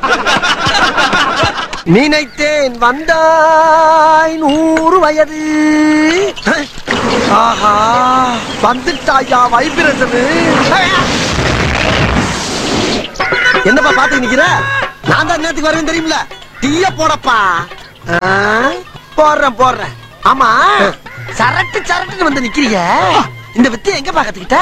நினைத்தேன் வந்தாய் நூறு வயது ஆஹா வந்துட்டாயா வைப்ரேஷனு என்னப்பா பாத்து நிக்கிற நான் தான் நேரத்துக்கு வருவேன் தெரியுமில டீய போடப்பா ஆ, போடுறேன் போடுறேன் ஆமா சரட்டு சரட்டுன்னு வந்து நிக்கிறீங்க இந்த வித்து எங்க பாக்கத்துக்கிட்ட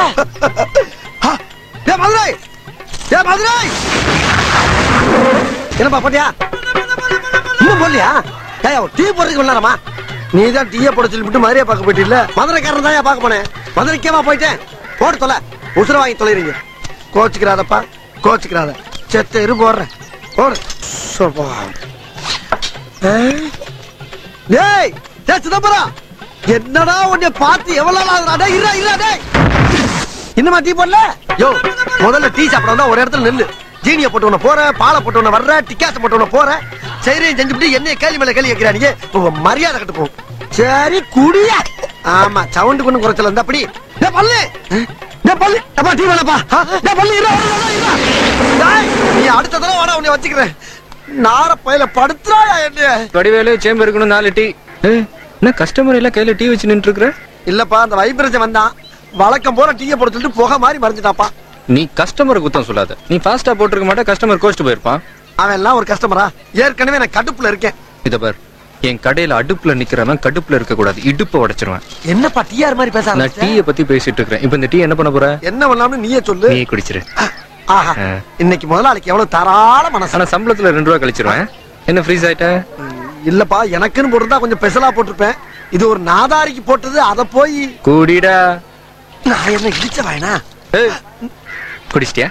ஏ மதுரை ஏ மதுரை என்னப்பா போட்டியா இன்னும் போடலையா ஏய் டீ போடுறதுக்கு விளாடமா நீ தான் டீயை போட சொல்லிவிட்டு மதுரையை பார்க்க போயிட்டு இல்ல மதுரைக்காரன் தான் பார்க்க போனேன் மதுரைக்கேவா போயிட்டேன் போட்டு தொலை உசுர வாங்கி தொலைறீங்க கோச்சுக்கிறாதப்பா கோச்சுக்கிறாத செத்த இரு போடுறேன் போடு சோப்பா. ஆ? டேய் டேய் சிதம்பரம் என்னடா உன்னை பார்த்து எவ்வளவு நாள் ஆகுதுடா? டேய், இருடா, இருடா, டேய். இன்னுமா டீ போடல யோ முதல்ல டீ சாப்பிட வந்தா ஒரு இடத்துல நில்லு ஜீனிய போட்டு உன போற பாலை போட்டு உன வர்ற டிக்காச போட்டு உன போற சரியும் செஞ்சுட்டு என்ன கேள்வி மேல கேள்வி கேட்கிறாங்க உங்க மரியாதை கட்டு போ சரி குடியா ஆமா சவுண்டு கொண்டு குறைச்சல இருந்தா அப்படி டேய் பல்லு டேய் பல்லு அப்பா டீ வேணப்பா டேய் பல்லு இரா நீ அடுத்த தடவை வாடா உன்னை வச்சுக்கிறேன் நார பையில படுத்துறாயா என்ன வடிவேலு சேம்பர் இருக்கணும் நாலு டீ ஏய், என்ன கஸ்டமர் எல்லாம் கையில டீ வச்சு நின்று இருக்கிற இல்லப்பா அந்த வைப்ரேஷன் வந்தான் வழக்கம் போல டீயை போட சொல்லிட்டு புகை மாதிரி மறைஞ்சிட்டாப்பா நீ கஸ்டமர் குத்தம் சொல்லாத நீ ஃபாஸ்டா போட்டிருக்க மாட்டே கஸ்டமர் கோச்சிட்டு போயிருப்பான் அவன் எல்லாம் ஒரு கஸ்டமரா ஏற்கனவே நான் கடுப்புல இருக்கேன் இத பார் என் கடையில அடுப்புல நிக்கிறவன் கடுப்புல இருக்க கூடாது இடுப்ப உடைச்சிருவேன் என்னப்பா டிஆர் மாதிரி பேச நான் ஆரம்பிச்ச? டீய பத்தி பேசிட்டு இருக்கிறேன் இப்ப இந்த டீ என்ன பண்ண போற என்ன பண்ணலாம்னு நீயே சொல்லு நீயே குடிச்சிரு ஆஹா ஆ. இன்னைக்கு முதலாளிக்கு எவ்வளவு தாராள மனசு ஆனா சம்பளத்துல ரெண்டு ரூபா கழிச்சிருவேன் என்ன ஃப்ரீஸ் ஆயிட்ட இல்லப்பா எனக்குன்னு போட்டுருந்தா கொஞ்சம் பெசலா போட்டிருப்பேன் இது ஒரு நாதாரிக்கு போட்டது அத போய் கூடிடா நான் என்ன இடிச்ச வேணா ஏய், குடிச்சிட்டியா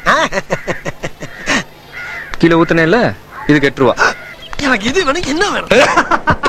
கீழே ஊத்துனேல இதுக்கு எட்டு ரூபா எனக்கு இது வேணும் என்ன வேணும்